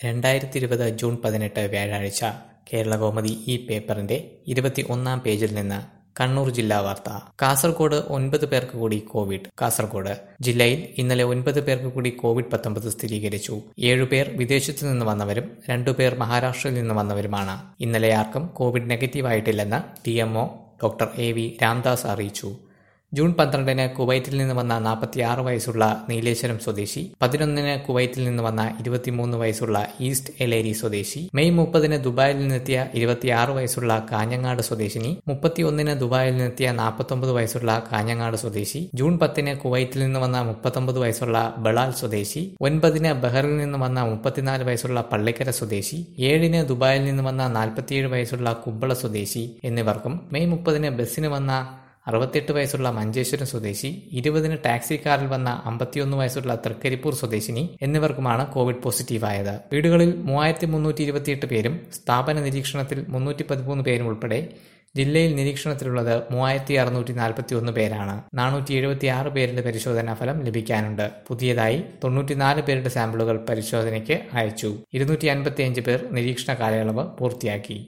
രണ്ടായിരത്തി ഇരുപത് ജൂൺ പതിനെട്ട് വ്യാഴാഴ്ച കേരളകൗമുദി ഈ പേപ്പറിന്റെ ഇരുപത്തിയൊന്നാം പേജിൽ നിന്ന് കണ്ണൂർ ജില്ലാ വാർത്ത കാസർഗോഡ് ഒൻപത് പേർക്ക് കൂടി കോവിഡ് കാസർഗോഡ് ജില്ലയിൽ ഇന്നലെ ഒൻപത് പേർക്ക് കൂടി കോവിഡ് പത്തൊമ്പത് സ്ഥിരീകരിച്ചു ഏഴുപേർ വിദേശത്തു നിന്ന് വന്നവരും രണ്ടുപേർ മഹാരാഷ്ട്രയിൽ നിന്ന് വന്നവരുമാണ് ഇന്നലെ ആർക്കും കോവിഡ് നെഗറ്റീവ് ആയിട്ടില്ലെന്ന് D doctor A V Ramdas അറിയിച്ചു ജൂൺ പന്ത്രണ്ടിന് കുവൈറ്റിൽ നിന്ന് വന്ന നാൽപ്പത്തിയാറ് വയസ്സുള്ള നീലേശ്വരം സ്വദേശി പതിനൊന്നിന് കുവൈറ്റിൽ നിന്ന് വന്ന ഇരുപത്തിമൂന്ന് വയസ്സുള്ള ഈസ്റ്റ് എലേരി സ്വദേശി മെയ് മുപ്പതിന് ദുബായിൽ നിന്നെത്തിയ ഇരുപത്തിയാറ് വയസ്സുള്ള കാഞ്ഞങ്ങാട് സ്വദേശിനി മുപ്പത്തിയൊന്നിന് ദുബായിൽ നിന്നെത്തിയ നാൽപ്പത്തൊമ്പത് വയസ്സുള്ള കാഞ്ഞങ്ങാട് സ്വദേശി ജൂൺ പത്തിന് കുവൈറ്റിൽ നിന്ന് വന്ന മുപ്പത്തൊമ്പത് വയസ്സുള്ള ബളാൽ സ്വദേശി ഒൻപതിന് ബഹറിൽ നിന്ന് വന്ന മുപ്പത്തിനാല് വയസ്സുള്ള പള്ളിക്കര സ്വദേശി ഏഴിന് ദുബായിൽ നിന്ന് വന്ന നാൽപ്പത്തിയേഴ് വയസ്സുള്ള കുമ്പള സ്വദേശി എന്നിവർക്കും മെയ് മുപ്പതിന് ബസ്സിന് വന്ന അറുപത്തിയെട്ട് വയസ്സുള്ള മഞ്ചേശ്വരം സ്വദേശി ഇരുപതിന് ടാക്സി കാറിൽ വന്ന അമ്പത്തിയൊന്ന് വയസ്സുള്ള തൃക്കരിപ്പൂർ സ്വദേശിനി എന്നിവർക്കുമാണ് കോവിഡ് പോസിറ്റീവായത് വീടുകളിൽ മൂവായിരത്തി മുന്നൂറ്റി ഇരുപത്തിയെട്ട് പേരും സ്ഥാപന നിരീക്ഷണത്തിൽ മുന്നൂറ്റി പതിമൂന്ന് പേരും ഉൾപ്പെടെ ജില്ലയിൽ നിരീക്ഷണത്തിലുള്ളത് മൂവായിരത്തി അറുന്നൂറ്റി നാൽപ്പത്തി ഒന്ന് പേരാണ് നാനൂറ്റി എഴുപത്തി ആറ് പേരുടെ പരിശോധനാ ഫലം ലഭിക്കാനുണ്ട് പുതിയതായി തൊണ്ണൂറ്റിനാല് പേരുടെ സാമ്പിളുകൾ പരിശോധനയ്ക്ക് അയച്ചു ഇരുന്നൂറ്റി അൻപത്തിയഞ്ച് പേർ നിരീക്ഷണ കാലയളവ് പൂർത്തിയാക്കി